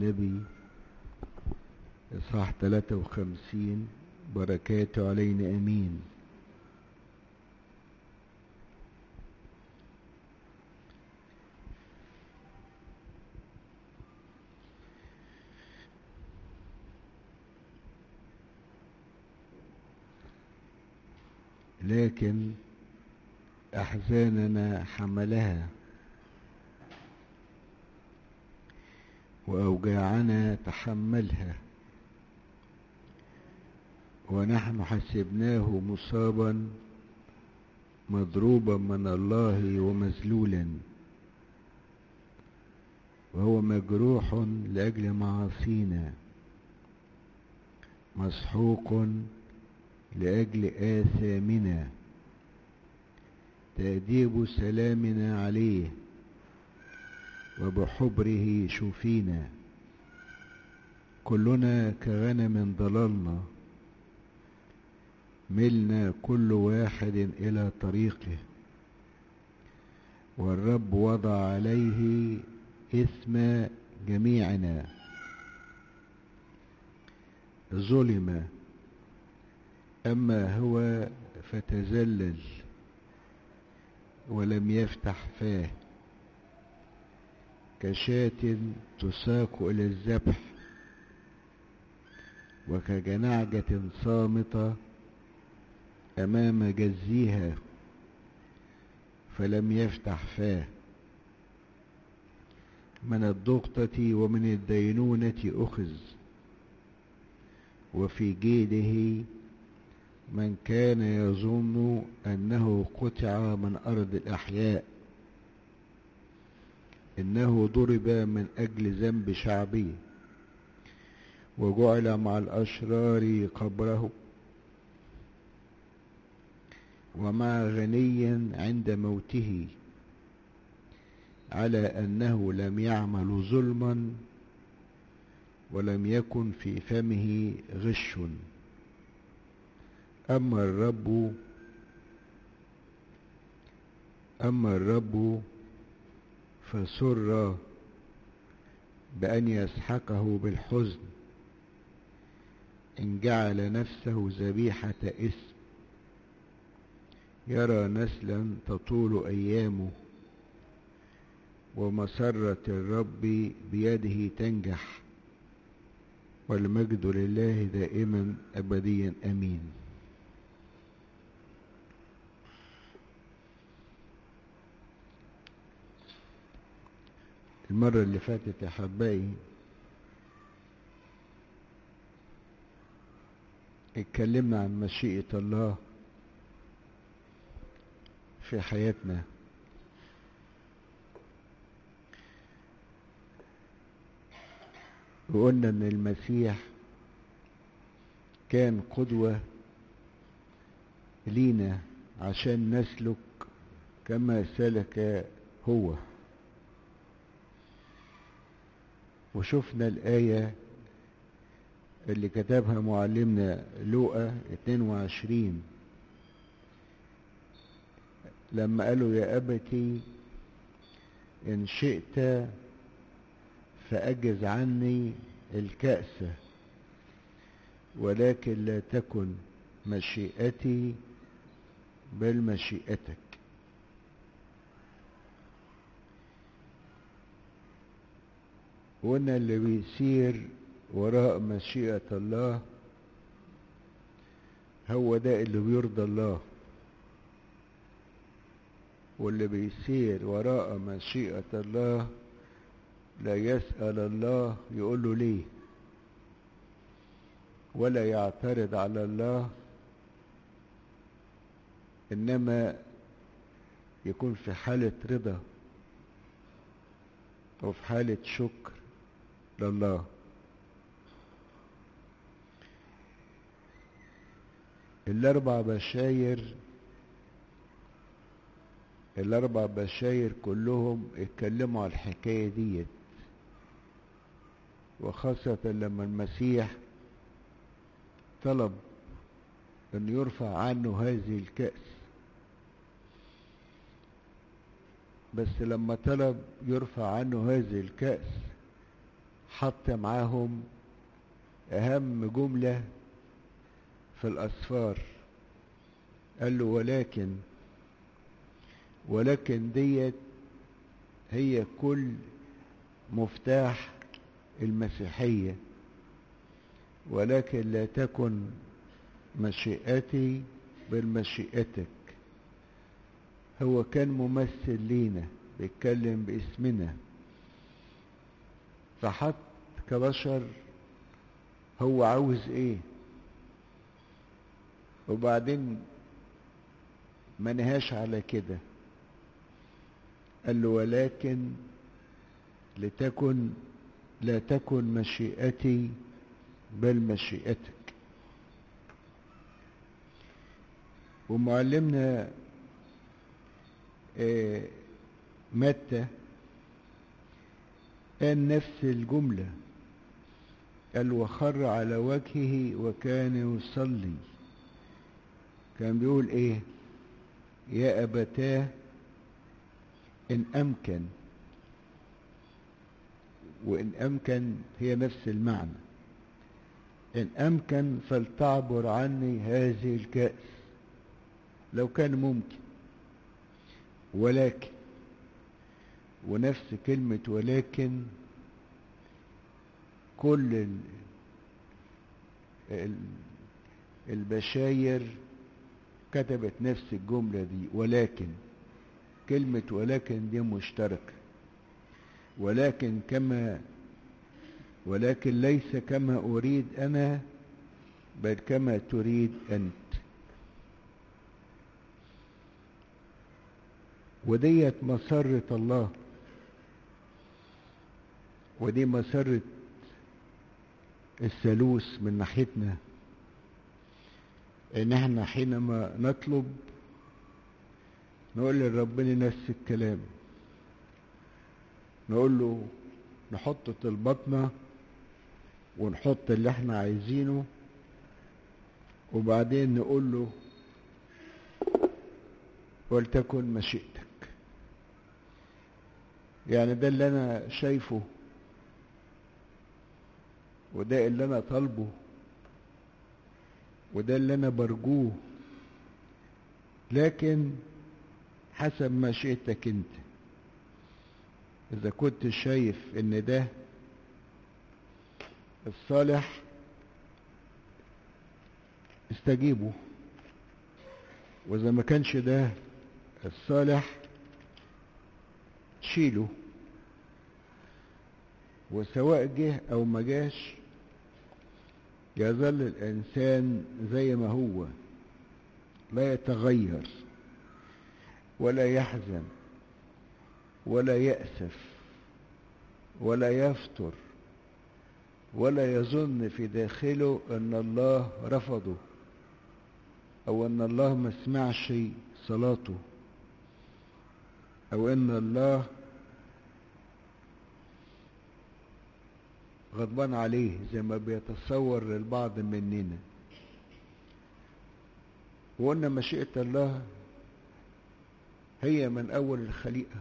النبي إصحاح 53 بركاته علينا أمين لكن أحزاننا حملها وأوجاعنا تحملها ونحن حسبناه مصابا مضروبا من الله ومذلولا وهو مجروح لأجل معاصينا مسحوق لأجل آثامنا تأديب سلامنا عليه وبحبره شفينا كلنا كغنم ضللنا ملنا كل واحد إلى طريقه والرب وضع عليه إثم جميعنا ظلم أما هو فتزلل ولم يفتح فاه كشاة تساق إلى الذبح وكجنعجة صامتة أمام جزيها فلم يفتح فاه من الضغطة ومن الدينونة أخذ وفي جيده من كان يظن أنه قطع من أرض الأحياء إنه ضرب من أجل ذنب شعبه وجعل مع الأشرار قبره ومع غني عند موته على أنه لم يعمل ظلما ولم يكن في فمه غش أما الرب أما الرب فسر بأن يسحقه بالحزن إن جعل نفسه ذبيحة اسم يرى نسلا تطول أيامه ومسرة الرب بيده تنجح والمجد لله دائما أبديا أمين المرة اللي فاتت يا حبائي اتكلمنا عن مشيئة الله في حياتنا وقلنا ان المسيح كان قدوة لينا عشان نسلك كما سلك هو وشفنا الآية اللي كتبها معلمنا لوقا 22 لما قالوا يا أبتي إن شئت فأجز عني الكأس ولكن لا تكن مشيئتي بل مشيئتك وإن اللي بيسير وراء مشيئة الله هو ده اللي بيرضى الله واللي بيسير وراء مشيئة الله لا يسأل الله يقول له ليه ولا يعترض على الله إنما يكون في حالة رضا وفي حالة شكر لله الأربع بشاير الأربع بشاير كلهم اتكلموا على الحكاية ديت وخاصة لما المسيح طلب أن يرفع عنه هذه الكأس بس لما طلب يرفع عنه هذه الكأس حط معاهم أهم جملة في الأسفار قال له ولكن ولكن ديت هي كل مفتاح المسيحية ولكن لا تكن مشيئتي بل مشيئتك هو كان ممثل لينا بيتكلم باسمنا فحط كبشر هو عاوز ايه وبعدين ما نهاش على كده قال له ولكن لتكن لا تكن مشيئتي بل مشيئتك ومعلمنا آه متى قال نفس الجملة قال وخر على وجهه وكان يصلي كان بيقول ايه يا أبتاه إن أمكن وإن أمكن هي نفس المعنى إن أمكن فلتعبر عني هذه الكأس لو كان ممكن ولكن ونفس كلمة ولكن كل ال ال البشاير كتبت نفس الجملة دي ولكن كلمة ولكن دي مشتركة ولكن كما ولكن ليس كما أريد أنا بل كما تريد أنت وديت مسرة الله ودي مسرة الثالوث من ناحيتنا ان احنا حينما نطلب نقول لربنا نفس الكلام نقول له نحط طلباتنا ونحط اللي احنا عايزينه وبعدين نقول له ولتكن مشيئتك يعني ده اللي انا شايفه وده اللي انا طالبه وده اللي انا برجوه لكن حسب مشيئتك انت اذا كنت شايف ان ده الصالح استجيبه واذا ما كانش ده الصالح شيله وسواء جه او ما جاش يظل الانسان زي ما هو لا يتغير ولا يحزن ولا يأسف ولا يفتر ولا يظن في داخله ان الله رفضه او ان الله ما سمعش صلاته او ان الله غضبان عليه زي ما بيتصور للبعض مننا وقلنا مشيئة الله هي من أول الخليقة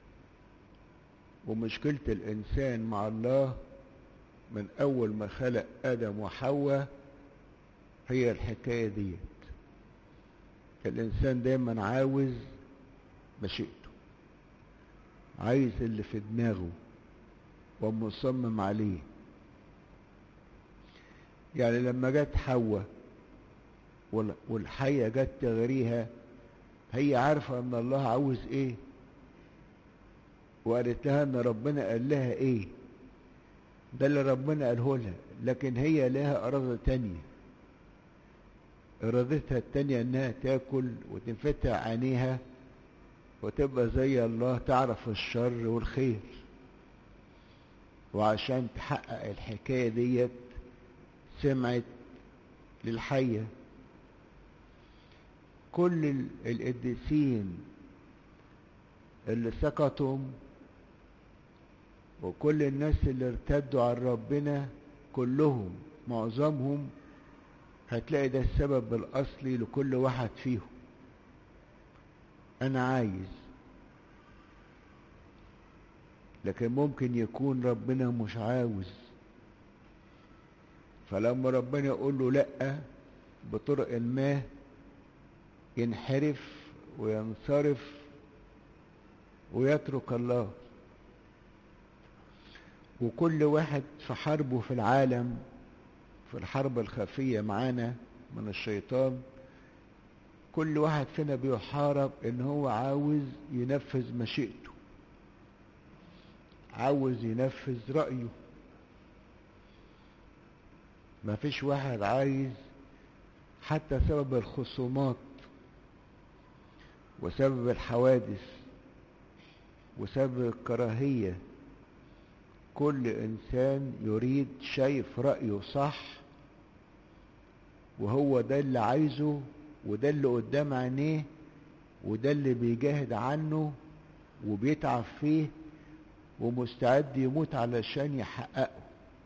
ومشكلة الإنسان مع الله من أول ما خلق آدم وحواء هي الحكاية ديت الإنسان دايما عاوز مشيئته عايز اللي في دماغه ومصمم عليه يعني لما جت حواء والحية جت تغريها هي عارفة ان الله عاوز ايه وقالت لها ان ربنا قال لها ايه ده اللي ربنا قاله لها لكن هي لها ارادة تانية ارادتها التانية انها تاكل وتنفتح عينيها وتبقى زي الله تعرف الشر والخير وعشان تحقق الحكاية ديت سمعت للحية كل القديسين اللي سقطوا وكل الناس اللي ارتدوا عن ربنا كلهم معظمهم هتلاقي ده السبب الأصلي لكل واحد فيهم أنا عايز لكن ممكن يكون ربنا مش عاوز فلما ربنا يقول له لأ بطرق ما ينحرف وينصرف ويترك الله وكل واحد في حربه في العالم في الحرب الخفية معانا من الشيطان كل واحد فينا بيحارب ان هو عاوز ينفذ مشيئته عاوز ينفذ رأيه ما فيش واحد عايز حتى سبب الخصومات وسبب الحوادث وسبب الكراهية كل إنسان يريد شايف رأيه صح وهو ده اللي عايزه وده اللي قدام عينيه وده اللي بيجاهد عنه وبيتعب فيه ومستعد يموت علشان يحققه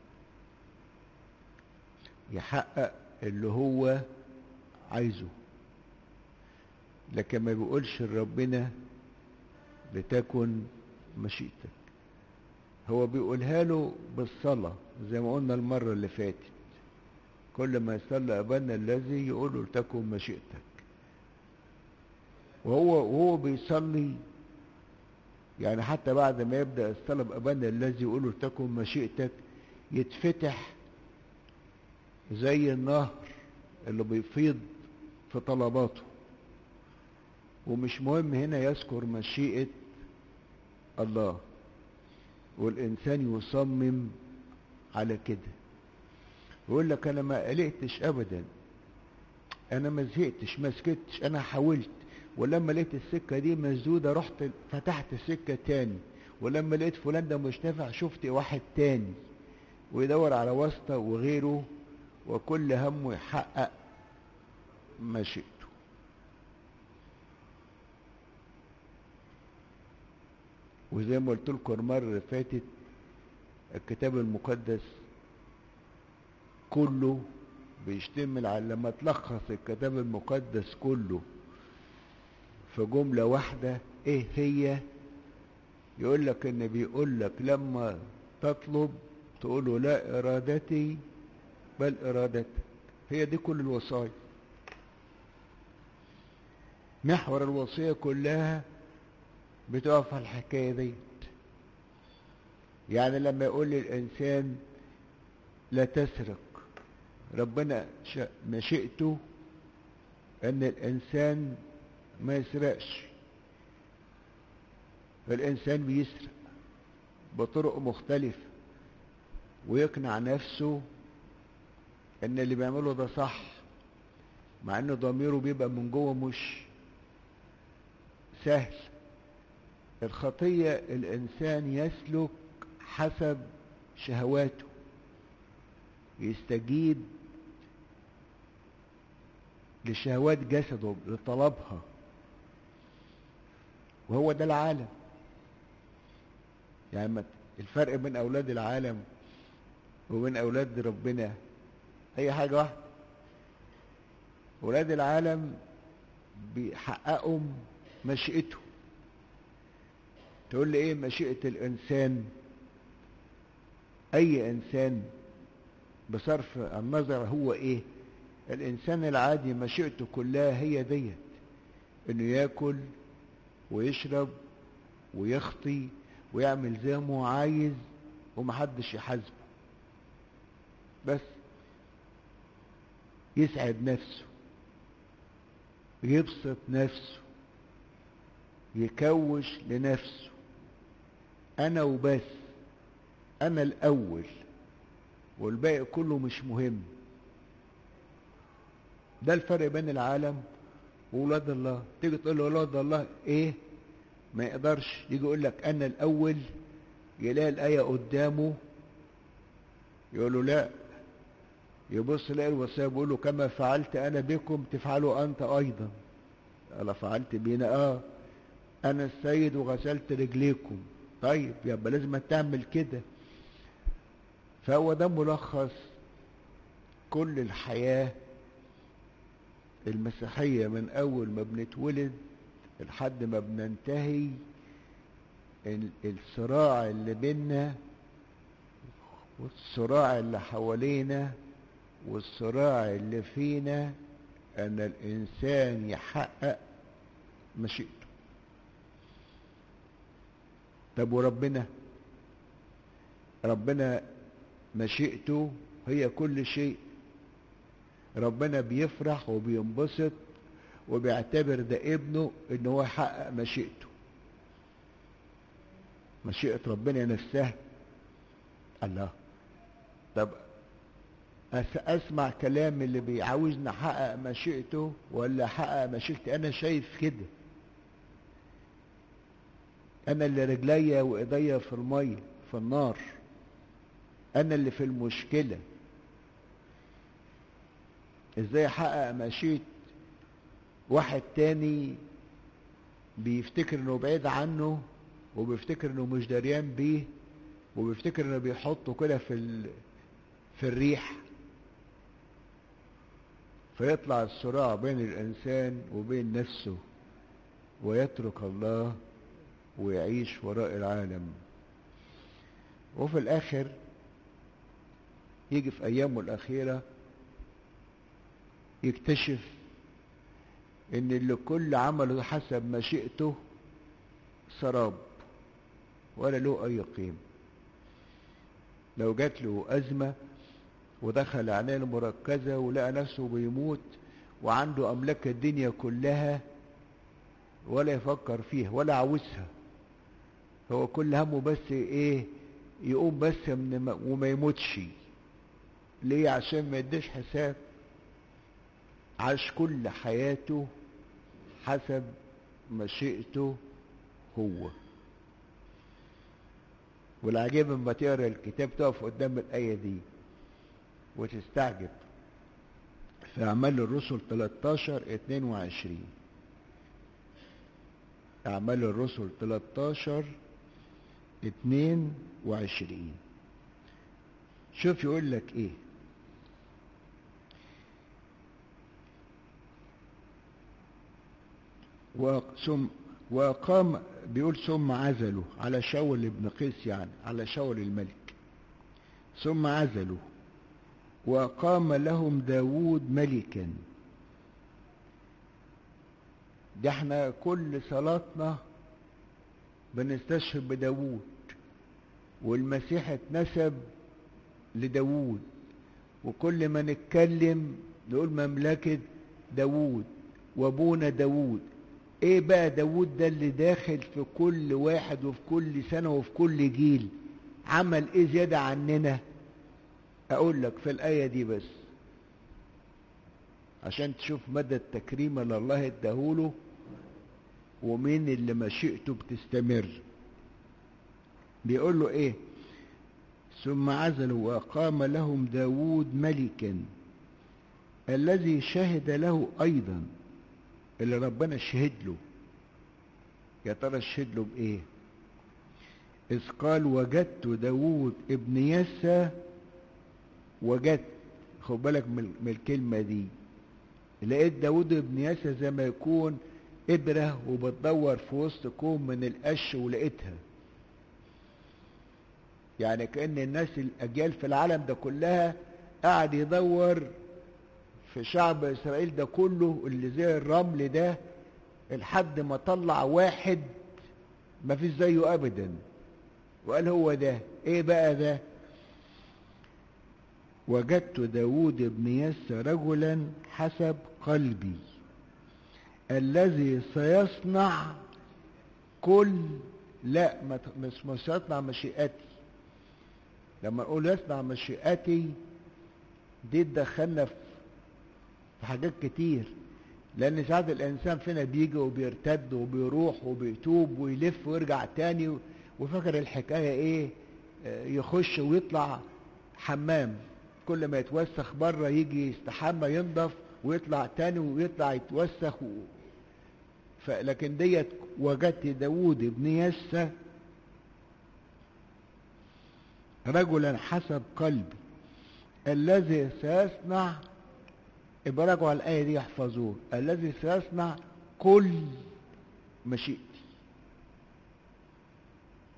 يحقق اللي هو عايزه لكن ما بيقولش لربنا لتكن مشيئتك هو بيقولها له بالصلاة زي ما قلنا المرة اللي فاتت كل ما يصلي أبانا الذي يقول له لتكن مشيئتك وهو وهو بيصلي يعني حتى بعد ما يبدأ الصلاة بأبانا الذي يقول له لتكن مشيئتك يتفتح زي النهر اللي بيفيض في طلباته ومش مهم هنا يذكر مشيئة الله والإنسان يصمم على كده يقول لك أنا ما قلقتش أبدا أنا ما زهقتش ما سكتش أنا حاولت ولما لقيت السكة دي مسدودة رحت فتحت السكة تاني ولما لقيت فلان ده مش نافع شفت واحد تاني ويدور على واسطة وغيره وكل همه يحقق مشيئته وزي ما قلت لكم المرة اللي فاتت الكتاب المقدس كله بيشتمل على لما تلخص الكتاب المقدس كله في جملة واحدة ايه هي يقول لك ان بيقول لك لما تطلب تقول له لا ارادتي بل ارادتك هي دي كل الوصايا محور الوصية كلها بتقف على الحكاية ديت يعني لما يقول للإنسان لا تسرق ربنا مشيئته أن الإنسان ما يسرقش الإنسان بيسرق بطرق مختلفة ويقنع نفسه ان اللي بيعمله ده صح مع ان ضميره بيبقى من جوه مش سهل الخطية الانسان يسلك حسب شهواته يستجيب لشهوات جسده لطلبها وهو ده العالم يعني الفرق بين اولاد العالم وبين اولاد ربنا هي حاجة واحدة ولاد العالم بيحققوا مشيئته تقول لي ايه مشيئة الانسان اي انسان بصرف النظر هو ايه الانسان العادي مشيئته كلها هي ديت انه ياكل ويشرب ويخطي ويعمل زي ما هو عايز ومحدش يحاسبه بس يسعد نفسه يبسط نفسه يكوش لنفسه انا وبس انا الاول والباقي كله مش مهم ده الفرق بين العالم وولاد الله تيجي تقول له ولاد الله ايه ما يقدرش يجي يقول لك انا الاول يلاقي الايه قدامه يقول له لا يبص يلاقي الوصيه بيقول له كما فعلت انا بكم تفعلوا انت ايضا انا فعلت بينا اه انا السيد وغسلت رجليكم طيب يبقى لازم تعمل كده فهو ده ملخص كل الحياه المسيحيه من اول ما بنتولد لحد ما بننتهي الصراع اللي بينا والصراع اللي حوالينا والصراع اللي فينا ان الانسان يحقق مشيئته طب وربنا ربنا مشيئته هي كل شيء ربنا بيفرح وبينبسط وبيعتبر ده ابنه ان هو يحقق مشيئته مشيئة ربنا نفسها الله طب اسمع كلام اللي بيعاوزني احقق مشيئته ولا احقق مشيئتي انا شايف كده انا اللي رجليا وايديا في الميه في النار انا اللي في المشكله ازاي احقق مشيئه واحد تاني بيفتكر انه بعيد عنه وبيفتكر انه مش دريان بيه وبيفتكر انه بيحطه كده في ال... في الريح فيطلع الصراع بين الانسان وبين نفسه ويترك الله ويعيش وراء العالم وفي الاخر يجي في ايامه الاخيره يكتشف ان اللي كل عمله حسب مشيئته سراب ولا له اي قيمه لو جات له ازمه ودخل عناية المركزة ولقى نفسه بيموت وعنده أملاك الدنيا كلها ولا يفكر فيها ولا عاوزها هو كل همه بس ايه يقوم بس من وما يموتش ليه عشان ما يديش حساب عاش كل حياته حسب مشيئته هو والعجيب لما تقرا الكتاب تقف قدام الآية دي وتستعجب في أعمال الرسل 13 22 أعمال الرسل 13 22 شوف يقول لك إيه وثم وقام بيقول ثم عزلوا على شاول ابن قيس يعني على شاول الملك ثم عزلوا وقام لهم داود ملكا ده احنا كل صلاتنا بنستشهد بداود والمسيح اتنسب لداود وكل ما نتكلم نقول مملكة داود وابونا داود ايه بقى داود ده اللي داخل في كل واحد وفي كل سنة وفي كل جيل عمل ايه زيادة عننا اقول لك في الايه دي بس عشان تشوف مدى التكريم اللي الله اداهوله ومين اللي مشيئته بتستمر بيقول له ايه ثم عزلوا وقام لهم داود ملكا الذي شهد له ايضا اللي ربنا شهد له يا ترى شهد له بايه اذ قال وجدت داود ابن يسى وجدت خد بالك من الكلمة دي لقيت داود ابن ياسر زي ما يكون إبرة وبتدور في وسط كوم من القش ولقيتها يعني كأن الناس الأجيال في العالم ده كلها قاعد يدور في شعب إسرائيل ده كله اللي زي الرمل ده لحد ما طلع واحد ما فيش زيه أبدا وقال هو ده إيه بقى ده وجدت داود بن يس رجلا حسب قلبي الذي سيصنع كل لا مش مش يصنع مشيئتي لما نقول يصنع مشيئتي دي تدخلنا في حاجات كتير لان ساعات الانسان فينا بيجي وبيرتد وبيروح وبيتوب ويلف ويرجع تاني وفاكر الحكايه ايه يخش ويطلع حمام كل ما يتوسخ بره يجي يستحمى ينضف ويطلع تاني ويطلع يتوسخ و... ف... لكن ديت وجدت داود ابن يسى رجلا حسب قلبي الذي سيصنع ابقى راجعوا على الآية دي يحفظوه الذي سيصنع كل مشيئتي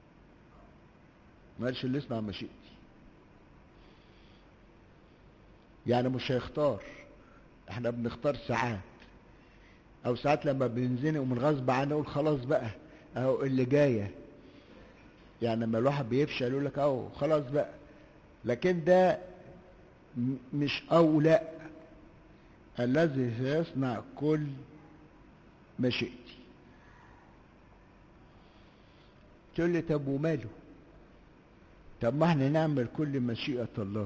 ما قالش اللي يصنع مشيئتي يعني مش هيختار احنا بنختار ساعات او ساعات لما بنزنق ومن غصب عنه نقول خلاص بقى اهو اللي جايه يعني لما الواحد بيفشل يقول لك اهو خلاص بقى لكن ده م- مش او لا الذي سيصنع كل مشيئتي تقول لي طب وماله طب ما احنا نعمل كل مشيئة الله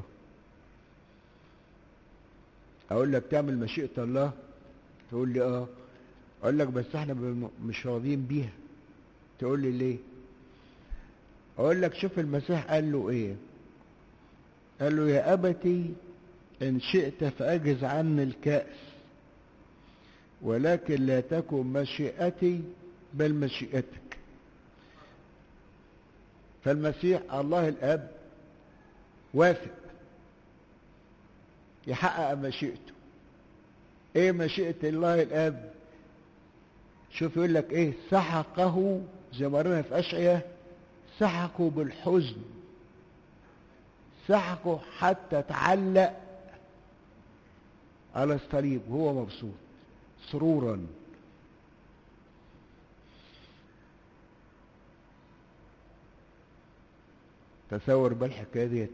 اقول لك تعمل مشيئة الله تقول لي اه اقول لك بس احنا بم- مش راضيين بيها تقول لي ليه اقول لك شوف المسيح قال له ايه قال له يا ابتي ان شئت فاجز عني الكأس ولكن لا تكن مشيئتي بل مشيئتك فالمسيح الله الاب وافق يحقق مشيئته ايه مشيئة الله الاب شوف يقول لك ايه سحقه زي ما قرينا في اشعياء سحقه بالحزن سحقه حتى تعلق على الصليب وهو مبسوط سرورا تصور بقى الحكايه ديت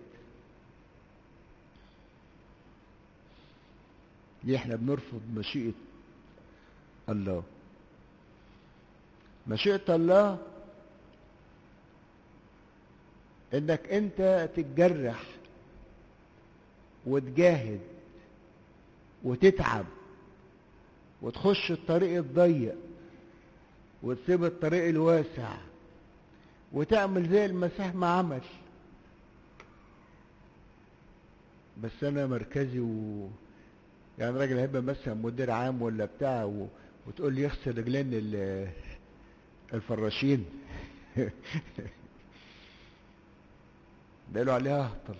ليه احنا بنرفض مشيئة الله مشيئة الله انك انت تتجرح وتجاهد وتتعب وتخش الطريق الضيق وتسيب الطريق الواسع وتعمل زي المسيح ما عمل بس انا مركزي و يعني راجل هيبقى مثلا مدير عام ولا بتاع و... وتقول لي يغسل رجلين ال... الفراشين ده قالوا عليها اهطل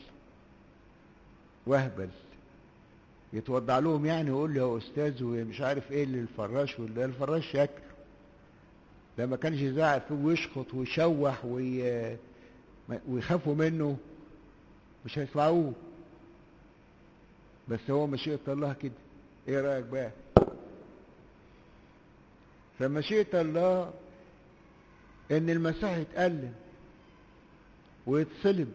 واهبل يتوضع لهم يعني ويقول لي يا استاذ ومش عارف ايه اللي الفراش واللي الفراش ياكل ده ما كانش يزعق فيه ويشخط ويشوح وي... ويخافوا منه مش هيسمعوه بس هو مشيئة الله كده ايه رأيك بقى فمشيئة الله ان المسيح يتألم ويتصلب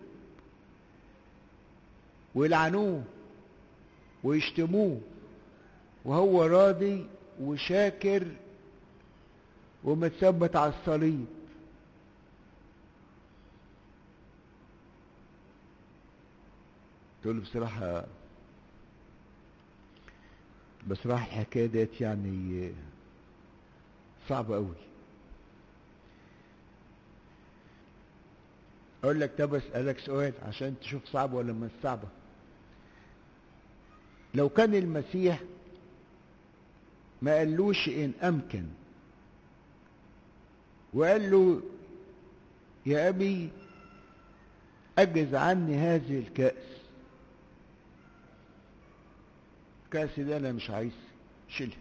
ويلعنوه ويشتموه وهو راضي وشاكر ومتثبت على الصليب تقول له بصراحة بصراحة الحكاية ديت يعني صعبة قوي اقول لك طب اسألك سؤال عشان تشوف صعبة ولا مش صعبة لو كان المسيح ما قالوش ان امكن وقال له يا ابي اجز عني هذه الكأس الكأس ده انا مش عايز شيلها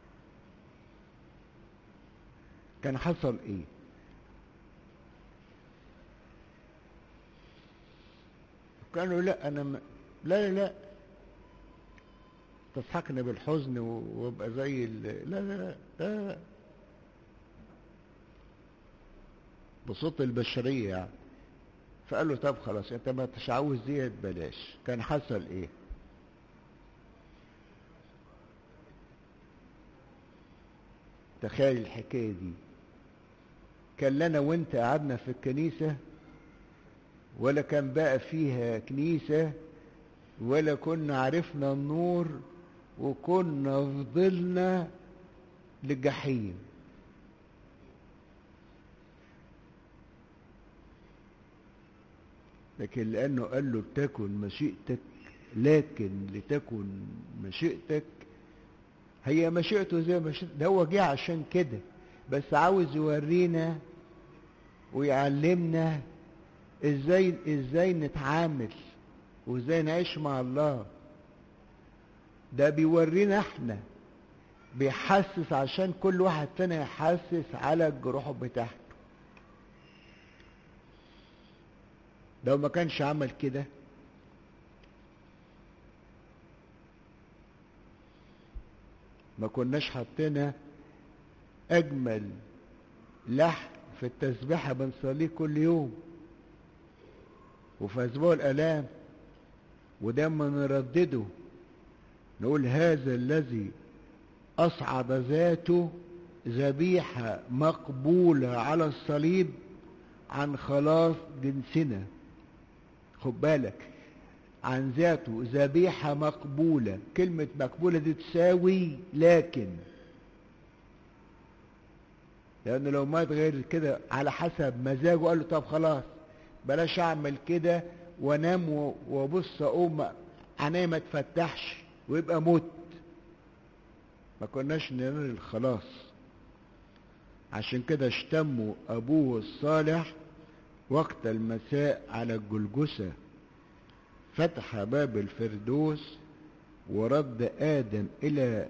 كان حصل ايه كانوا لا انا م... لا لا لا تضحكنا بالحزن وابقى زي ال... لا لا لا, لا, لا. بصوت البشرية يعني فقال له طب خلاص انت ما انتش عاوز ديت بلاش كان حصل ايه تخيل الحكاية دي كان لنا وانت قعدنا في الكنيسة ولا كان بقى فيها كنيسة ولا كنا عرفنا النور وكنا فضلنا للجحيم لكن لأنه قال له لتكن مشيئتك لكن لتكن مشيئتك هي مشيئته زي مشيئته ده هو جه عشان كده بس عاوز يورينا ويعلمنا ازاي ازاي نتعامل وازاي نعيش مع الله ده بيورينا احنا بيحسس عشان كل واحد فينا يحسس على الجروح بتاعته لو ما كانش عمل كده ما كناش حطينا اجمل لحن في التسبيحة بنصليه كل يوم وفي اسبوع الالام ودايما نردده نقول هذا الذي اصعد ذاته ذبيحة مقبولة على الصليب عن خلاص جنسنا خد بالك عن ذاته ذبيحة مقبولة كلمة مقبولة دي تساوي لكن لأنه لو مات غير كده على حسب مزاجه قال له طب خلاص بلاش أعمل كده وانام وابص اقوم عينيا ما تفتحش ويبقى موت ما كناش ننال الخلاص عشان كده اشتموا ابوه الصالح وقت المساء على الجلجسة فتح باب الفردوس ورد آدم إلى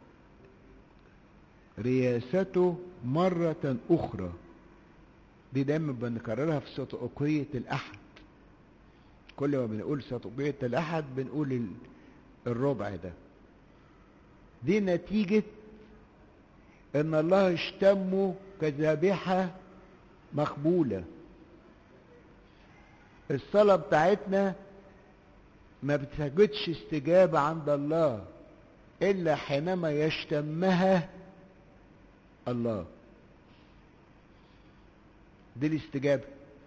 رياسته مرة أخرى دي دايما بنكررها في سطوقية الأحد كل ما بنقول سطوقية الأحد بنقول الربع ده دي نتيجة ان الله اشتمه كذابحة مقبولة الصلاة بتاعتنا ما بتجدش استجابة عند الله إلا حينما يشتمها الله دي الاستجابة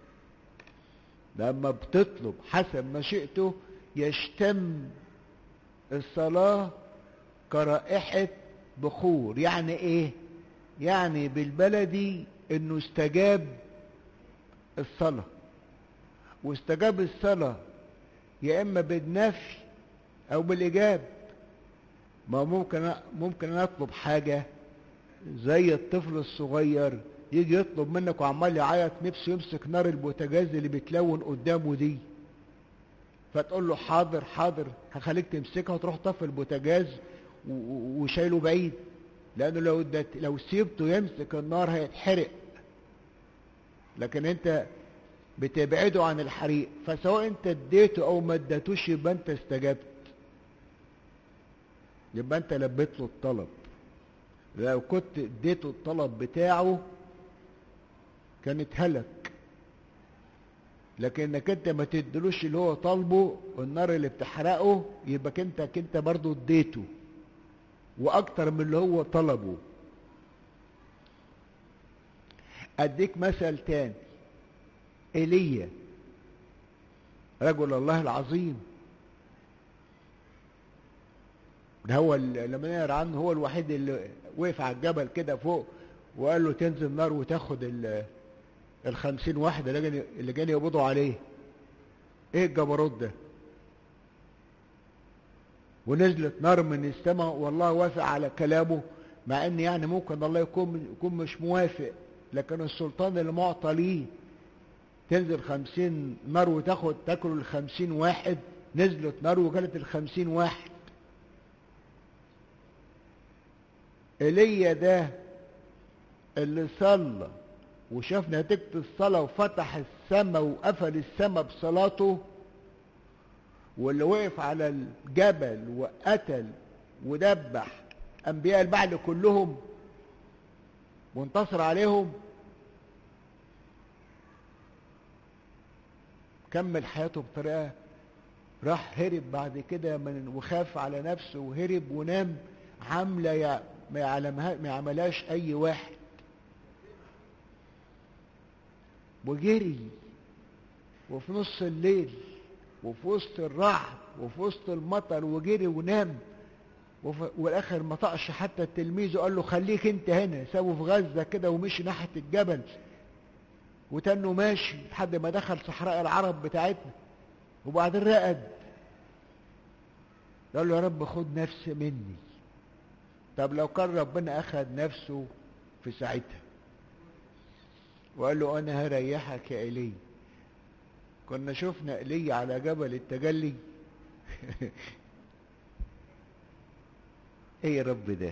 لما بتطلب حسب مشيئته يشتم الصلاة كرائحة بخور يعني ايه يعني بالبلدي انه استجاب الصلاة واستجاب الصلاة يا اما بالنفي او بالاجاب ما ممكن ممكن انا اطلب حاجة زي الطفل الصغير يجي يطلب منك وعمال يعيط نفسه يمسك نار البوتاجاز اللي بتلون قدامه دي فتقول له حاضر حاضر هخليك تمسكها وتروح طفي البوتاجاز وشايله بعيد لانه لو ادت لو سيبته يمسك النار هيتحرق لكن انت بتبعده عن الحريق فسواء انت اديته او ما اديتوش يبقى انت استجبت يبقى انت لبيت له الطلب لو كنت اديته الطلب بتاعه كان اتهلك لكنك انت ما تدلوش اللي هو طالبه والنار اللي بتحرقه يبقى انت انت برضه اديته واكتر من اللي هو طلبه اديك مثل تاني ايليا رجل الله العظيم ده هو لما نقرا عنه هو الوحيد اللي وقف على الجبل كده فوق وقال له تنزل نار وتاخد الخمسين واحد اللي جاني يقبضوا عليه ايه الجبروت ده ونزلت نار من السماء والله وافق على كلامه مع ان يعني ممكن الله يكون يكون مش موافق لكن السلطان اللي معطى ليه تنزل خمسين نار وتاخد تاكل الخمسين واحد نزلت نار وكلت الخمسين واحد ايليا ده اللي صلى وشاف نتيجة الصلاة وفتح السماء وقفل السماء بصلاته واللي وقف على الجبل وقتل ودبح انبياء البعل كلهم وانتصر عليهم كمل حياته بطريقه راح هرب بعد كده من وخاف على نفسه وهرب ونام عامله ما يعلمها ما يعملهاش اي واحد وجري وفي نص الليل وفي وسط الرعد وفي وسط المطر وجري ونام والاخر ما طقش حتى التلميذ وقال له خليك انت هنا سابه في غزه كده ومشي ناحيه الجبل وتنه ماشي لحد ما دخل صحراء العرب بتاعتنا وبعدين رقد قال له يا رب خد نفسي مني طب لو كان ربنا اخذ نفسه في ساعتها وقال له انا هريحك يا ايليا كنا شفنا ايليا على جبل التجلي ايه يا رب ده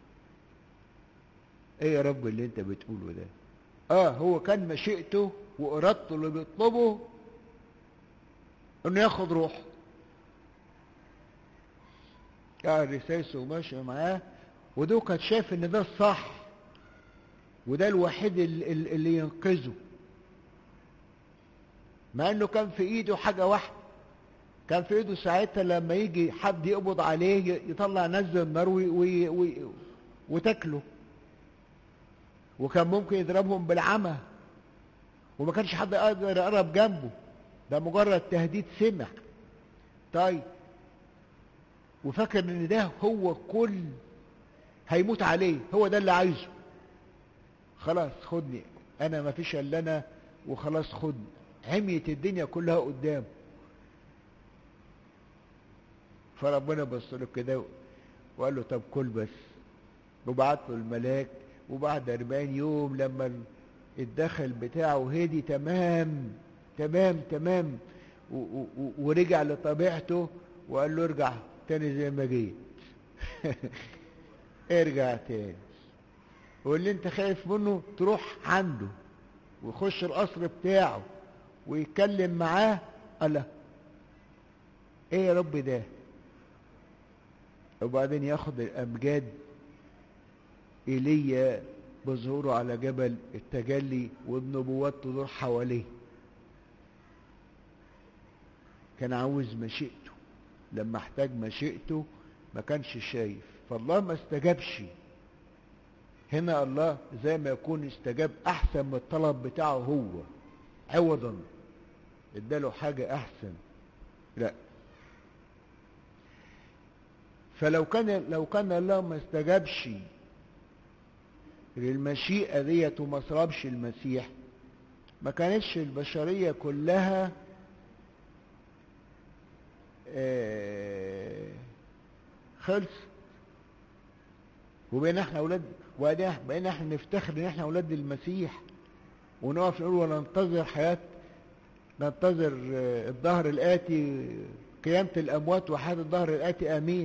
ايه يا رب اللي انت بتقوله ده اه هو كان مشيئته وارادته اللي بيطلبه انه ياخد روحه قاعد رسايسه وماشي معاه ودوكا شايف ان ده الصح وده الوحيد اللي, اللي ينقذه مع انه كان في ايده حاجة واحدة كان في ايده ساعتها لما يجي حد يقبض عليه يطلع نزل النار وي وي وي وتاكله وكان ممكن يضربهم بالعمى وما كانش حد يقدر يقرب جنبه ده مجرد تهديد سمع طيب وفاكر ان ده هو كل هيموت عليه هو ده اللي عايزه خلاص خدني انا ما فيش الا انا وخلاص خدني عميت الدنيا كلها قدامه فربنا بص له كده وقال له طب كل بس وبعت له الملاك وبعد 40 يوم لما الدخل بتاعه هدي تمام تمام تمام و و ورجع لطبيعته وقال له ارجع تاني زي ما جيت ارجع تاني واللي انت خايف منه تروح عنده ويخش القصر بتاعه ويتكلم معاه قال ايه يا رب ده وبعدين ياخد الامجاد ايليا بظهوره على جبل التجلي والنبوات تدور حواليه كان عاوز مشيئته لما احتاج مشيئته ما كانش شايف فالله ما استجابش هنا الله زي ما يكون استجاب احسن من الطلب بتاعه هو عوضا اداله حاجة احسن لا فلو كان لو كان الله ما استجابش للمشيئة ديت وما صربش المسيح ما كانتش البشرية كلها خلص وبقينا احنا اولاد وبقينا احنا نفتخر ان احنا اولاد المسيح ونقف نقول وننتظر حياة ننتظر الظهر الآتي قيامة الأموات وحياة الظهر الآتي آمين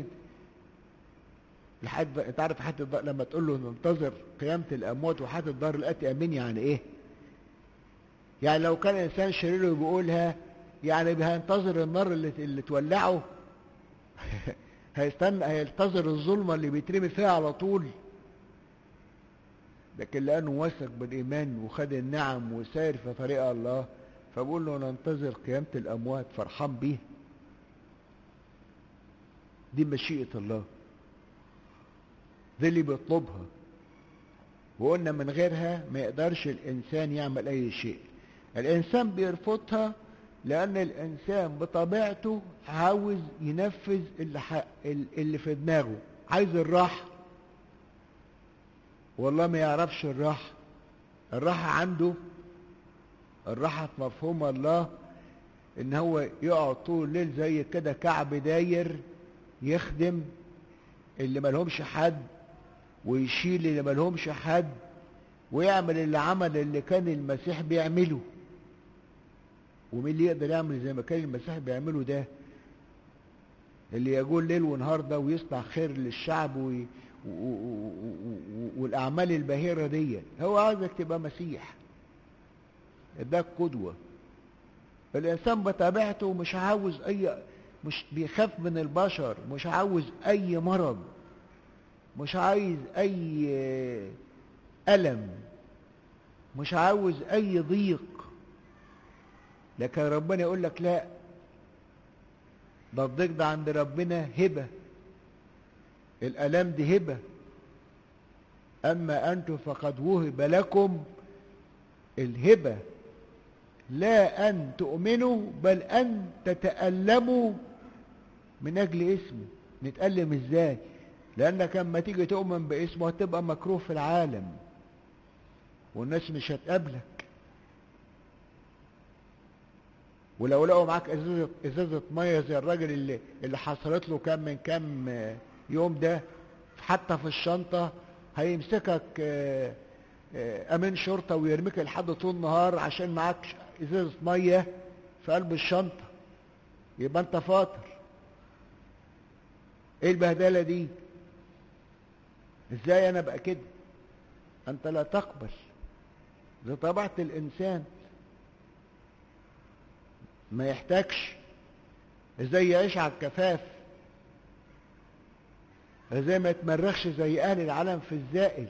لحد انت عارف حياة الظهر لما تقول له ننتظر قيامة الأموات وحياة الظهر الآتي آمين يعني إيه؟ يعني لو كان إنسان شرير بيقولها يعني هينتظر النار اللي اللي تولعه هيستنى هينتظر الظلمة اللي بيترمي فيها على طول لكن لأنه واثق بالإيمان وخد النعم وسائر في طريق الله فبقول له ننتظر قيامة الأموات فرحان بيه دي مشيئة الله دي اللي بيطلبها وقلنا من غيرها ما يقدرش الإنسان يعمل أي شيء الإنسان بيرفضها لأن الإنسان بطبيعته عاوز ينفذ اللي, ح... اللي في دماغه عايز الراحة والله ما يعرفش الراحة الراحة عنده الراحة في مفهوم الله ان هو يقعد طول الليل زي كده كعب داير يخدم اللي ملهمش حد ويشيل اللي ملهمش حد ويعمل اللي عمل اللي كان المسيح بيعمله ومين اللي يقدر يعمل زي ما كان المسيح بيعمله ده اللي يقول ليل ونهار ده ويصنع خير للشعب وي... و... و... و... والاعمال البهيره دي هو عايزك تبقى مسيح اداك قدوه الانسان بطبيعته مش عاوز اي مش بيخاف من البشر مش عاوز اي مرض مش عايز اي الم مش عاوز اي ضيق لكن ربنا يقول لك لا ده الضيق ده عند ربنا هبه الالام دي هبه اما انتم فقد وهب لكم الهبه لا ان تؤمنوا بل ان تتالموا من اجل اسمه نتالم ازاي لانك لما تيجي تؤمن باسمه هتبقى مكروه في العالم والناس مش هتقابلك ولو لقوا معاك ازازه ازازه ميه زي الراجل اللي اللي حصلت له كام من كام يوم ده حتى في الشنطه هيمسكك امين شرطه ويرميك لحد طول النهار عشان معاك ازازه ميه في قلب الشنطه يبقى انت فاطر ايه البهدله دي ازاي انا بقى كده انت لا تقبل دي طبيعه الانسان ما يحتاجش ازاي يعيش على الكفاف ازاي ما يتمرخش زي اهل العالم في الزائل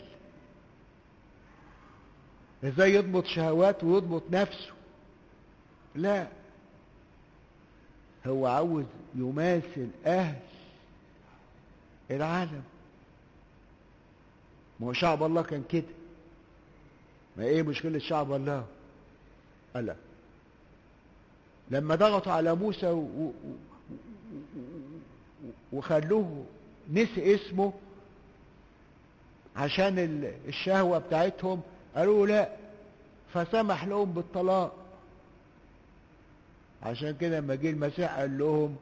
ازاي يضبط شهواته ويضبط نفسه لا هو عاوز يماثل اهل العالم ما هو شعب الله كان كده ما ايه مشكلة شعب الله ألا لما ضغطوا على موسى و... و... وخلوه نسي اسمه عشان الشهوة بتاعتهم قالوا لا فسمح لهم بالطلاق عشان كده لما جه المسيح قال لهم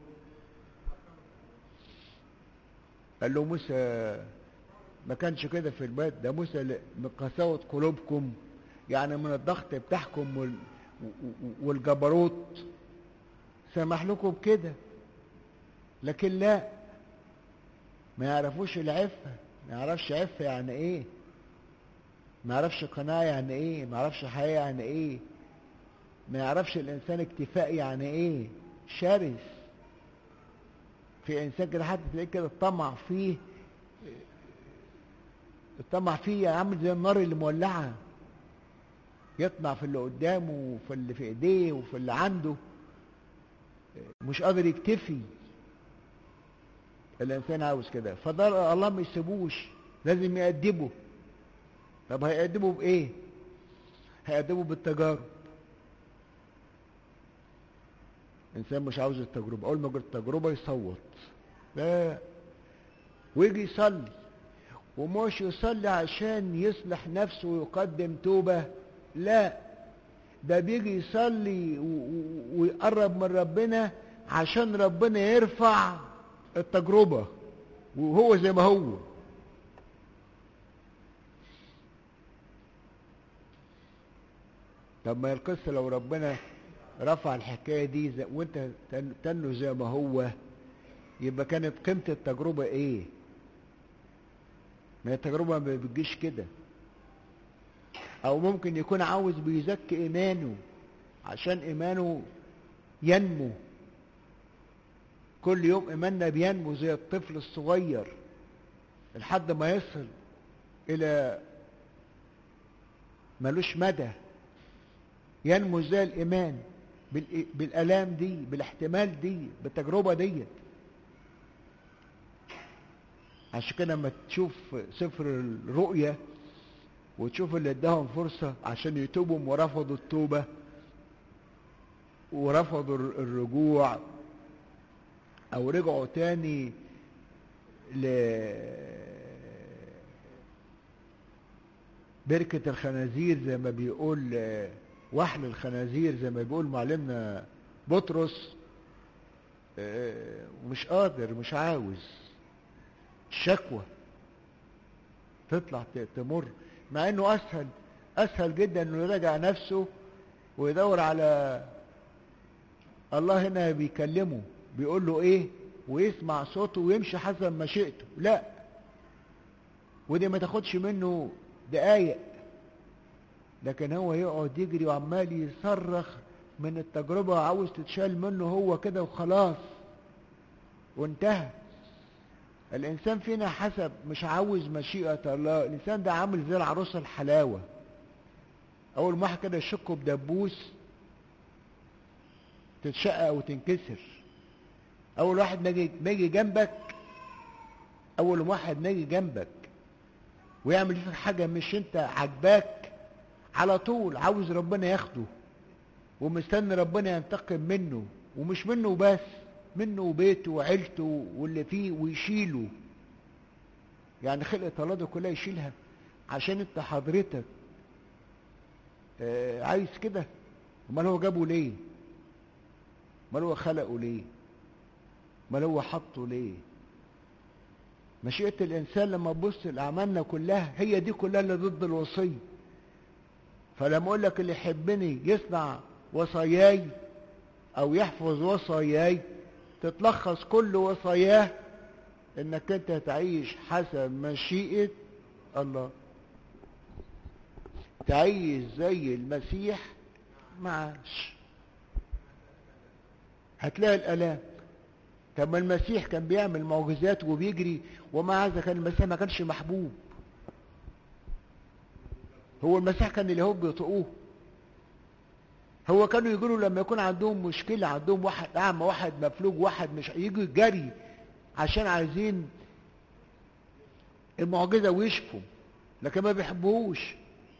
قال له موسى ما كانش كده في البيت ده موسى من قساوة قلوبكم يعني من الضغط بتاعكم وال... والجبروت سمح لكم بكده لكن لا ما يعرفوش العفة ما يعرفش عفة يعني ايه ما يعرفش قناعة يعني ايه ما يعرفش حياة يعني ايه ما يعرفش الانسان اكتفاء يعني ايه شرس في انسان كده حتى تلاقيه كده الطمع فيه الطمع فيه عامل زي النار اللي مولعه يطمع في اللي قدامه وفي اللي في ايديه وفي اللي عنده مش قادر يكتفي الانسان عاوز كده فده الله ما يسيبوش لازم يأدبه طب هيأدبه بايه هيأدبه بالتجارب انسان مش عاوز التجربه اول ما جت التجربه يصوت لا ويجي يصلي ومش يصلي عشان يصلح نفسه ويقدم توبه لا ده بيجي يصلي ويقرب من ربنا عشان ربنا يرفع التجربة وهو زي ما هو طب ما القصة لو ربنا رفع الحكاية دي زي وانت تنه زي ما هو يبقى كانت قيمة التجربة ايه ما التجربة ما بتجيش كده او ممكن يكون عاوز بيزكي ايمانه عشان ايمانه ينمو كل يوم ايماننا بينمو زي الطفل الصغير لحد ما يصل الى ملوش مدى ينمو زي الايمان بالالام دي بالاحتمال دي بالتجربه ديت عشان كده لما تشوف سفر الرؤيا وتشوف اللي اداهم فرصة عشان يتوبوا ورفضوا التوبة ورفضوا الرجوع او رجعوا تاني ل بركة الخنازير زي ما بيقول وحل الخنازير زي ما بيقول معلمنا بطرس مش قادر مش عاوز الشكوى تطلع تمر مع انه اسهل اسهل جدا انه يراجع نفسه ويدور على الله هنا بيكلمه بيقول له ايه ويسمع صوته ويمشي حسب مشيئته لا ودي ما تاخدش منه دقايق لكن هو يقعد يجري وعمال يصرخ من التجربة عاوز تتشال منه هو كده وخلاص وانتهى الانسان فينا حسب مش عاوز مشيئة الله الانسان ده عامل زي العروسة الحلاوة اول ما واحد كده يشكه بدبوس تتشقق وتنكسر اول واحد ناجي ناجي جنبك اول واحد ناجي جنبك ويعمل فيك حاجة مش انت عجباك على طول عاوز ربنا ياخده ومستني ربنا ينتقم منه ومش منه بس منه وبيته وعيلته واللي فيه ويشيله يعني خلقة الله دي كلها يشيلها عشان انت حضرتك آه عايز كده امال هو جابه ليه امال هو خلقه ليه امال هو حطه ليه مشيئة الإنسان لما تبص لأعمالنا كلها هي دي كلها اللي ضد الوصية فلما أقول لك اللي يحبني يصنع وصاياي أو يحفظ وصاياي تتلخص كل وصاياه إنك أنت تعيش حسب مشيئة الله تعيش زي المسيح معاش هتلاقي الآلام طب ما المسيح كان بيعمل معجزات وبيجري ومع هذا كان المسيح ما كانش محبوب هو المسيح كان اليهود بيطقوه هو كانوا يقولوا لما يكون عندهم مشكلة عندهم واحد أعمى واحد مفلوج واحد مش يجوا جري عشان عايزين المعجزة ويشفوا لكن ما بيحبوهوش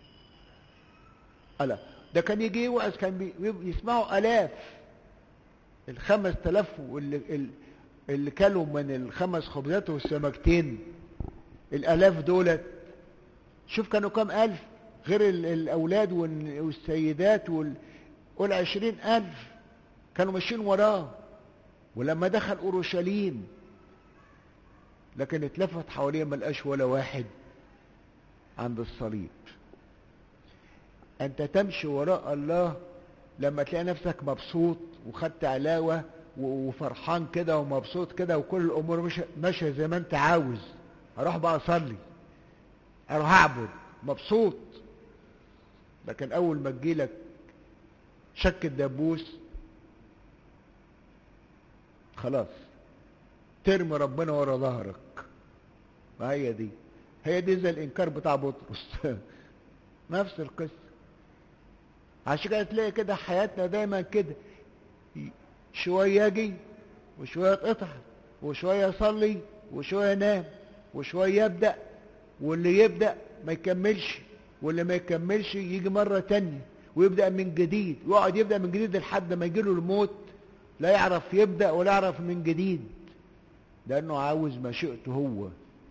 ألا ده كان يجي يوعظ كان بي... يسمعوا آلاف الخمس تلاف واللي اللي كلوا من الخمس خبزات والسمكتين الآلاف دولت شوف كانوا كام ألف غير الأولاد والسيدات وال... قول عشرين ألف كانوا ماشيين وراه ولما دخل أورشليم لكن اتلفت حواليه ما لقاش ولا واحد عند الصليب انت تمشي وراء الله لما تلاقي نفسك مبسوط وخدت علاوة وفرحان كده ومبسوط كده وكل الامور ماشيه زي ما انت عاوز اروح بقى اصلي اروح اعبد مبسوط لكن اول ما تجيلك شك الدبوس خلاص ترمي ربنا ورا ظهرك ما هي دي هي دي زي الانكار بتاع بطرس نفس القصه عشان كده تلاقي كده حياتنا دايما كده شويه اجي وشويه اتقطع وشويه اصلي وشويه انام وشويه يبدا واللي يبدا ما يكملش واللي ما يكملش يجي مره تانية ويبدا من جديد ويقعد يبدا من جديد لحد ما يجيله الموت لا يعرف يبدا ولا يعرف من جديد لانه عاوز مشيئته هو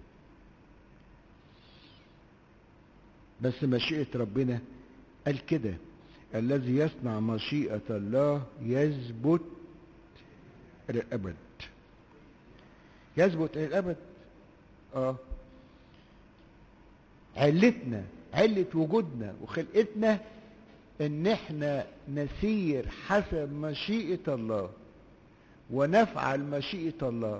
بس مشيئة ربنا قال كده الذي يصنع مشيئة الله يثبت إلى الأبد يثبت إلى الأبد آه علتنا علة وجودنا وخلقتنا إن إحنا نسير حسب مشيئة الله ونفعل مشيئة الله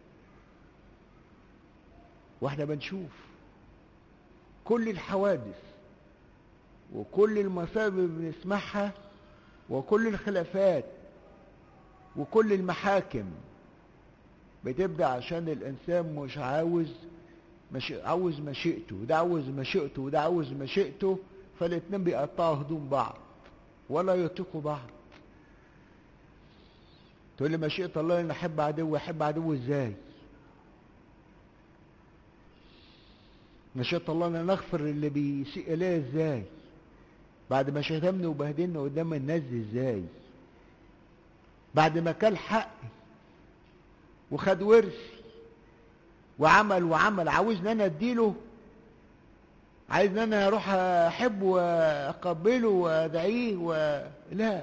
واحنا بنشوف كل الحوادث وكل المصائب اللي بنسمعها وكل الخلافات وكل المحاكم بتبدأ عشان الإنسان مش عاوز مش عاوز مشيئته وده عاوز مشيئته وده عاوز مشيئته فالاتنين بيقطعوا هدوم بعض ولا يطيقوا بعض تقول لي مشيئة الله ان احب عدو احب عدو ازاي مشيئة الله ان نغفر اللي بيسيء اليه ازاي بعد ما شتمني وبهدلني قدام الناس ازاي بعد ما كل حقي وخد ورثي وعمل وعمل عاوزني انا اديله عايزني انا اروح احبه واقبله وادعيه و... لا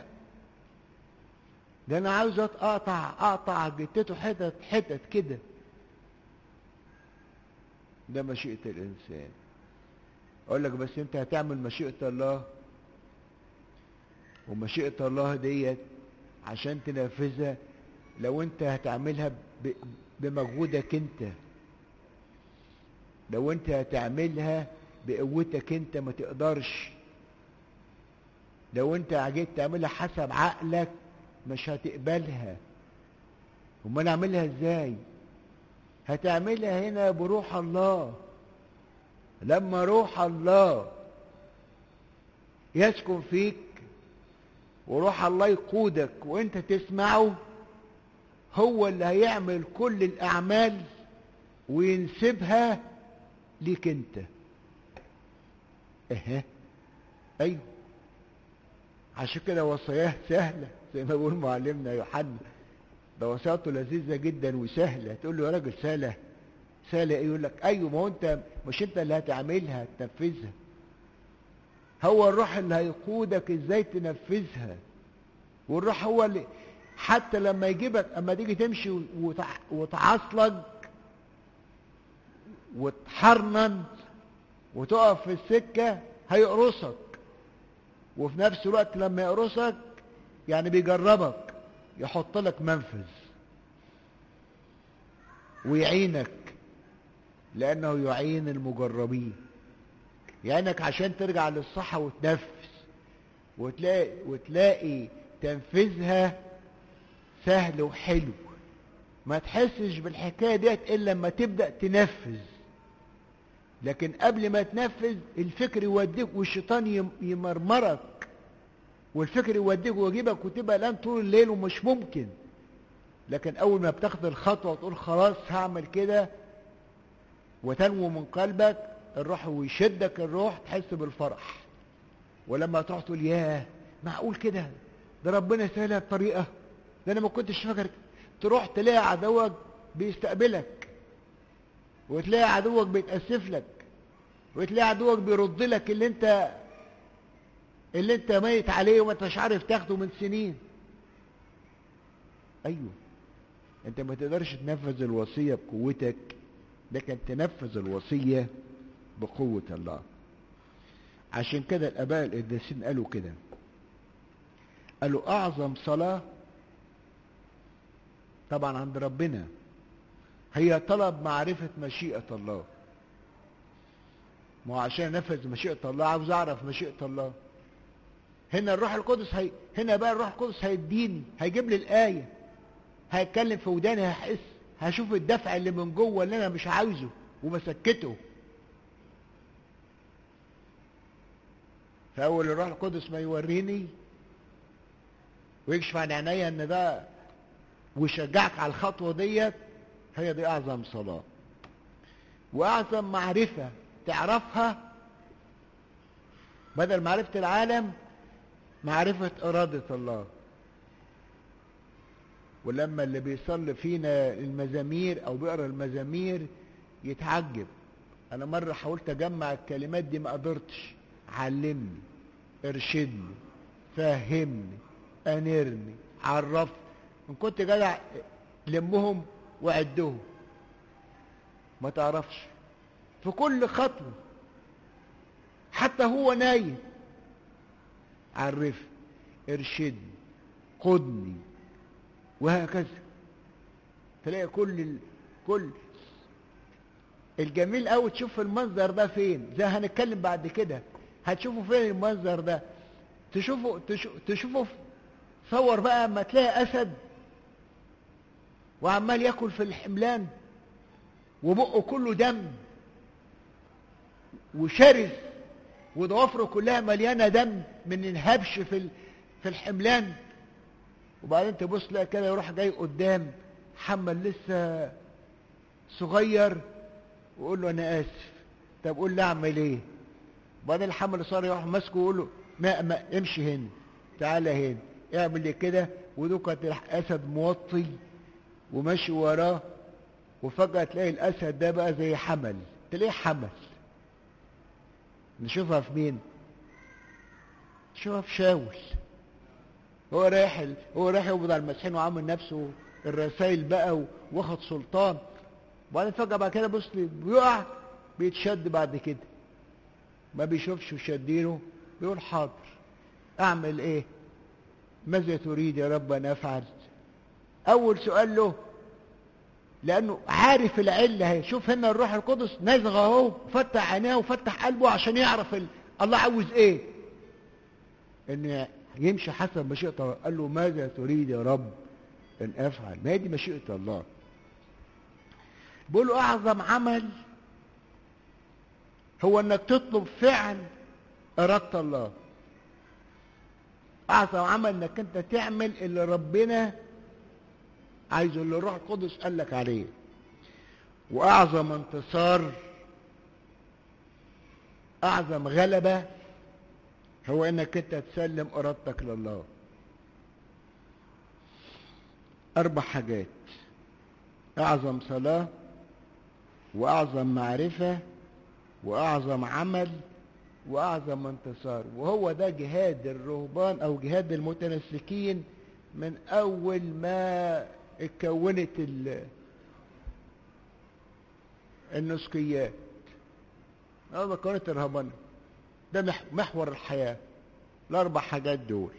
ده انا عاوز اقطع اقطع جتته حتت حتت كده ده مشيئة الانسان اقول لك بس انت هتعمل مشيئة الله ومشيئة الله ديت عشان تنفذها لو انت هتعملها بمجهودك انت لو انت هتعملها بقوتك انت ما تقدرش لو انت عجيت تعملها حسب عقلك مش هتقبلها امال اعملها ازاي هتعملها هنا بروح الله لما روح الله يسكن فيك وروح الله يقودك وانت تسمعه هو اللي هيعمل كل الاعمال وينسبها ليك انت اها ايوه عشان كده وصاياه سهلة زي ما بيقول معلمنا يوحنا ده وصاياته لذيذة جدا وسهلة تقول له يا راجل سهلة سهلة ايه يقول لك ايوه ما هو انت مش انت اللي هتعملها تنفذها هو الروح اللي هيقودك ازاي تنفذها والروح هو اللي حتى لما يجيبك اما تيجي تمشي وتعصلج وتحرنن وتقف في السكة هيقرصك وفي نفس الوقت لما يقرصك يعني بيجربك يحط لك منفذ ويعينك لأنه يعين المجربين يعينك عشان ترجع للصحة وتنفذ وتلاقي, وتلاقي تنفيذها سهل وحلو ما تحسش بالحكاية ديت إلا لما تبدأ تنفذ لكن قبل ما تنفذ الفكر يوديك والشيطان يمرمرك والفكر يوديك ويجيبك وتبقى الآن طول الليل ومش ممكن لكن أول ما بتاخد الخطوة وتقول خلاص هعمل كده وتنمو من قلبك الروح ويشدك الروح تحس بالفرح ولما تروح تقول ياه معقول كده ده ربنا سهلها بطريقة ده أنا ما كنتش فاكر تروح تلاقي عدوك بيستقبلك وتلاقي عدوك بيتأسف لك وتلاقي عدوك بيرد لك اللي انت اللي انت ميت عليه وما انتش عارف تاخده من سنين ايوه انت ما تقدرش تنفذ الوصية بقوتك لكن تنفذ الوصية بقوة الله عشان كده الاباء القديسين قالوا كده قالوا اعظم صلاة طبعا عند ربنا هي طلب معرفة مشيئة الله ما هو عشان انفذ مشيئة الله عاوز اعرف مشيئة الله هنا الروح القدس هي هنا بقى الروح القدس هيديني هيجيب لي الآية هيتكلم في وداني هحس هشوف الدفع اللي من جوه اللي انا مش عاوزه وبسكته فاول الروح القدس ما يوريني ويكشف عن عينيا ان ده ويشجعك على الخطوه ديت هي دي اعظم صلاه واعظم معرفه تعرفها بدل معرفه العالم معرفه اراده الله ولما اللي بيصلي فينا المزامير او بيقرا المزامير يتعجب انا مره حاولت اجمع الكلمات دي ما قدرتش علمني ارشدني فهمني انرني عرفني ان كنت جدع لمهم وعدهم ما تعرفش في كل خطوه حتى هو نايم عرفني ارشدني قدني وهكذا تلاقي كل ال... كل الجميل قوي تشوف المنظر ده فين زي هنتكلم بعد كده هتشوفوا فين المنظر ده تشوفوا تشوفوا صور بقى اما تلاقي اسد وعمال ياكل في الحملان وبقه كله دم وشرس وضوافره كلها مليانه دم من الهبش في في الحملان وبعدين تبص لها كده يروح جاي قدام حمل لسه صغير ويقول له انا اسف طب قول لي اعمل ايه وبعدين الحمل صار يروح ماسكه ويقول له ما, ما امشي هنا تعالى هنا اعمل لي كده ودوكت الاسد موطي وماشي وراه وفجأة تلاقي الاسد ده بقى زي حمل تلاقيه حمل نشوفها في مين نشوفها في شاول هو رايح ال... هو رايح يقبض على المسيحيين وعامل نفسه الرسائل بقى واخد سلطان وبعدين فجأة بعد كده بص بيقع بيتشد بعد كده ما بيشوفش وشدينه بيقول حاضر اعمل ايه ماذا تريد يا رب ان افعل اول سؤال له لانه عارف العله اهي شوف هنا الروح القدس نازغ اهو فتح عينيه وفتح قلبه عشان يعرف ال... الله عاوز ايه ان يمشي حسب مشيئة الله قال له ماذا تريد يا رب ان افعل ما هي دي مشيئة الله بيقول له اعظم عمل هو انك تطلب فعل ارادة الله اعظم عمل انك انت تعمل اللي ربنا عايزه اللي الروح القدس قال لك عليه واعظم انتصار اعظم غلبه هو انك انت تسلم ارادتك لله اربع حاجات اعظم صلاة واعظم معرفة واعظم عمل واعظم انتصار وهو ده جهاد الرهبان او جهاد المتنسكين من اول ما اتكونت النسكيات اول ما كونت الرهبانه ده محور الحياة الأربع حاجات دول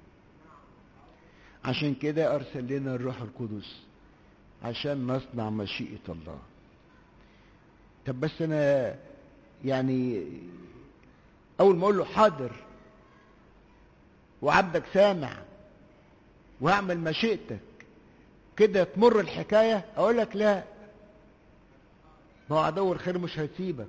عشان كده أرسل لنا الروح القدس عشان نصنع مشيئة الله طب بس أنا يعني أول ما أقول له حاضر وعبدك سامع وهعمل مشيئتك كده تمر الحكاية اقول لك لا ما هو عدو الخير مش هيسيبك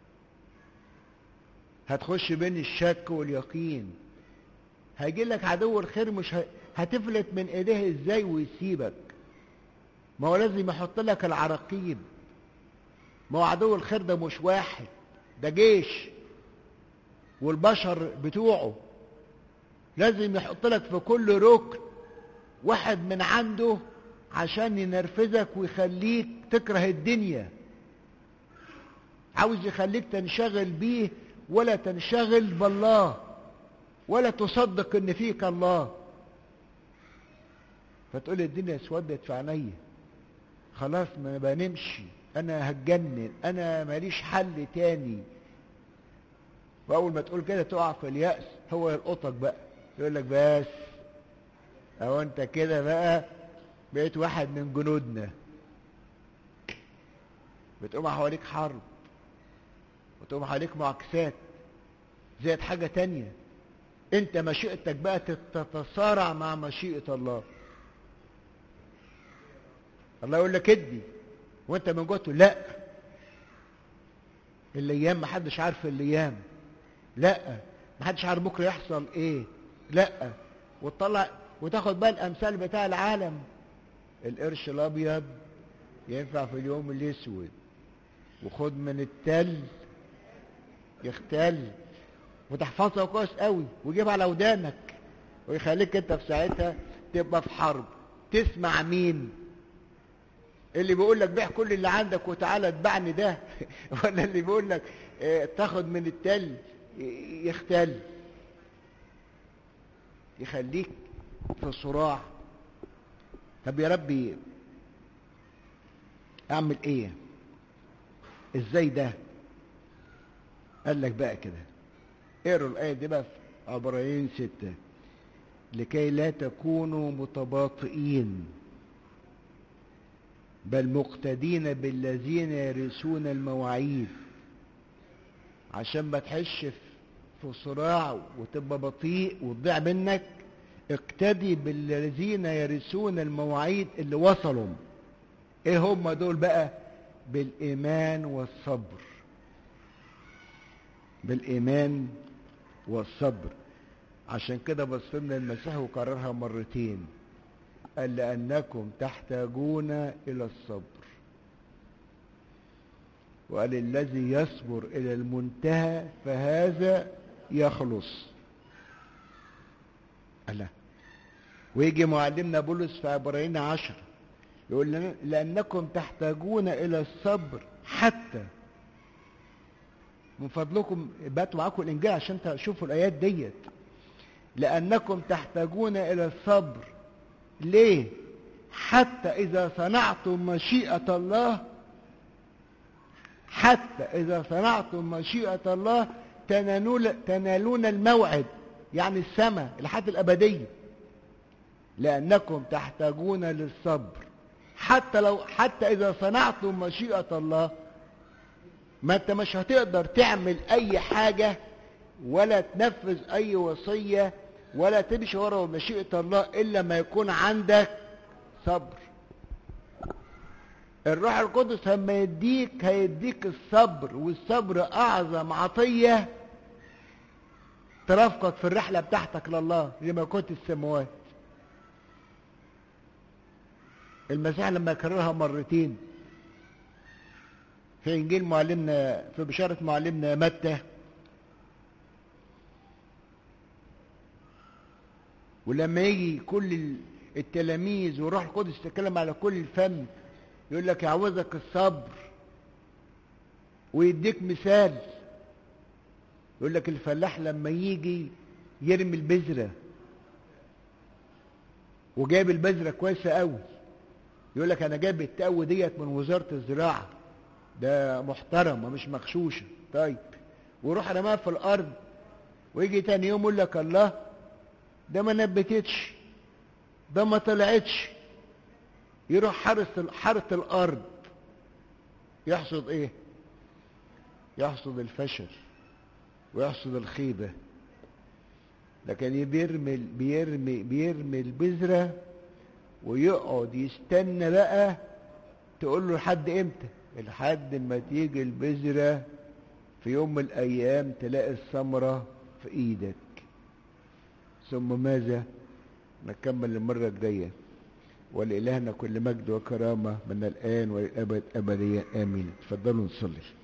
هتخش بين الشك واليقين هيجي لك عدو الخير مش ه... هتفلت من ايديه ازاي ويسيبك ما هو لازم يحط لك العراقيب ما هو عدو الخير ده مش واحد ده جيش والبشر بتوعه لازم يحط لك في كل ركن واحد من عنده عشان ينرفزك ويخليك تكره الدنيا عاوز يخليك تنشغل بيه ولا تنشغل بالله ولا تصدق ان فيك الله فتقول الدنيا اسودت في عينيا خلاص ما بنمشي انا هتجنن انا ماليش حل تاني واول ما تقول كده تقع في اليأس هو يلقطك بقى يقول لك بس او انت كده بقى بقيت واحد من جنودنا بتقوم حواليك حرب وتقوم حواليك معاكسات زائد حاجة تانية انت مشيئتك بقى تتصارع مع مشيئة الله الله يقول لك ادي وانت من جوه تقول لا الايام محدش عارف الايام لا محدش عارف بكره يحصل ايه لا وتطلع وتاخد بقى الامثال بتاع العالم القرش الابيض ينفع في اليوم الاسود وخد من التل يختل وتحفظها كويس قوي ويجيبها على ودانك ويخليك انت في ساعتها تبقى في حرب تسمع مين اللي بيقول لك بيع كل اللي عندك وتعالى اتبعني ده ولا اللي بيقول لك اه تاخد من التل يختل يخليك في صراع طب يا ربي اعمل ايه ازاي ده قال لك بقى كده اقروا الايه دي بقى في عبرانيين ستة لكي لا تكونوا متباطئين بل مقتدين بالذين يرثون المواعيد عشان ما تحش في صراع وتبقى بطيء وتضيع منك اقتدي بالذين يرثون المواعيد اللي وصلوا ايه هم دول بقى بالايمان والصبر بالايمان والصبر عشان كده بصفنا المسيح وكررها مرتين قال لأنكم تحتاجون إلى الصبر وقال الذي يصبر إلى المنتهى فهذا يخلص الله ويجي معلمنا بولس في عبرين عشر يقول لنا لأنكم تحتاجون إلى الصبر حتى من فضلكم باتوا معاكم الإنجيل عشان تشوفوا الآيات ديت لأنكم تحتاجون إلى الصبر ليه حتى إذا صنعتم مشيئة الله حتى إذا صنعتم مشيئة الله تنالون, تنالون الموعد يعني السماء الحياة الأبدية لأنكم تحتاجون للصبر حتى لو حتى إذا صنعتم مشيئة الله ما أنت مش هتقدر تعمل أي حاجة ولا تنفذ أي وصية ولا تمشي ورا مشيئة الله إلا ما يكون عندك صبر الروح القدس لما يديك هيديك الصبر والصبر أعظم عطية ترافقك في الرحلة بتاعتك لله لما كنت السماوات المسيح لما كررها مرتين في إنجيل معلمنا في بشارة معلمنا متى ولما يجي كل التلاميذ والروح القدس يتكلم على كل الفم يقول لك يعوزك الصبر ويديك مثال يقول لك الفلاح لما يجي يرمي البذرة وجايب البذرة كويسة قوي يقول لك انا جايب التقوى ديت من وزارة الزراعة ده محترمة مش مغشوشة طيب ويروح رماها في الارض ويجي تاني يوم يقول لك الله ده ما نبتتش ده ما طلعتش يروح حرس حارة الارض يحصد ايه يحصد الفشل ويحصد الخيبة لكن بيرمي بيرمي بيرمي البذرة ويقعد يستنى بقى تقول له لحد امتى لحد ما تيجي البذرة في يوم من الايام تلاقي الثمرة في ايدك ثم ماذا نكمل المرة الجاية ولإلهنا كل مجد وكرامة من الآن والأبد أبدية آمين تفضلوا نصلي